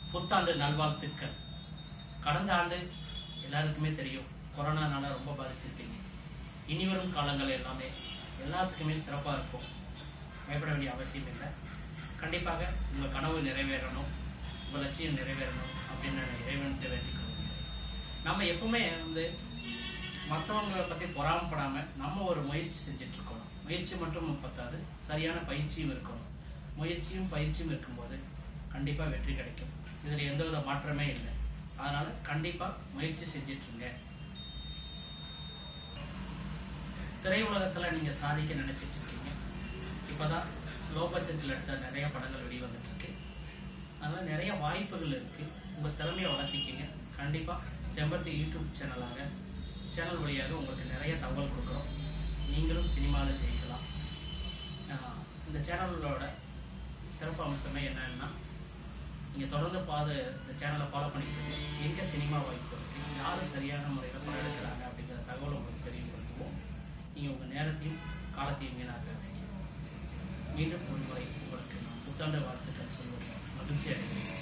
புத்தாண்டு நல்வாழ்த்துக்கள் கடந்த ஆண்டு எல்லாருக்குமே தெரியும் கொரோனானால ரொம்ப பாதிச்சிருக்கீங்க இனி வரும் காலங்கள் எல்லாமே எல்லாத்துக்குமே சிறப்பாக இருக்கும் பயப்பட வேண்டிய அவசியம் இல்லை கண்டிப்பாக உங்கள் கனவு நிறைவேறணும் உங்கள் லட்சியம் நிறைவேறணும் அப்படின்னு நான் இறைவன்கிட்ட வேண்டிக் கொள்கிறேன் நம்ம எப்பவுமே வந்து மற்றவங்களை பற்றி பொறாமப்படாமல் நம்ம ஒரு முயற்சி செஞ்சுட்டு இருக்கணும் முயற்சி மட்டும் பத்தாது சரியான பயிற்சியும் இருக்கணும் முயற்சியும் பயிற்சியும் இருக்கும்போது கண்டிப்பாக வெற்றி கிடைக்கும் இதில் எந்தவித மாற்றமே இல்லை அதனால கண்டிப்பாக முயற்சி செஞ்சிட்ருங்க திரையுலகத்தில் நீங்கள் சாதிக்க நினைச்சிட்டு இருக்கீங்க இப்போதான் லோ பட்ஜெட்டில் எடுத்த நிறைய படங்கள் வெளிவந்துட்டு இருக்கு அதனால நிறைய வாய்ப்புகள் இருக்கு உங்கள் திறமையை வளர்த்திக்கிங்க கண்டிப்பாக செம்பருத்தி யூடியூப் சேனலாக சேனல் வழியாக உங்களுக்கு நிறைய தகவல் கொடுக்குறோம் நீங்களும் சினிமாவில் ஜெயிக்கலாம் ஆஹ் இந்த சேனலோட சிறப்பு அம்சமே என்னன்னா நீங்கள் தொடர்ந்து பாது இந்த சேனலை ஃபாலோ பண்ணிக்கிட்டு எங்கே சினிமா வாய்ப்பு இருக்குது யார் சரியான முறையில் படம் எடுக்கிறாங்க அப்படிங்கிற தகவல் உங்களுக்கு தெரியப்படுத்துவோம் நீங்கள் உங்கள் நேரத்தையும் காலத்தையும் வீணாக்காதீங்க மீண்டும் ஒரு முறை உங்களுக்கு நான் புத்தாண்டு வாழ்த்துக்கள் சொல்லுவேன் மகிழ்ச்சி அடைகிறேன்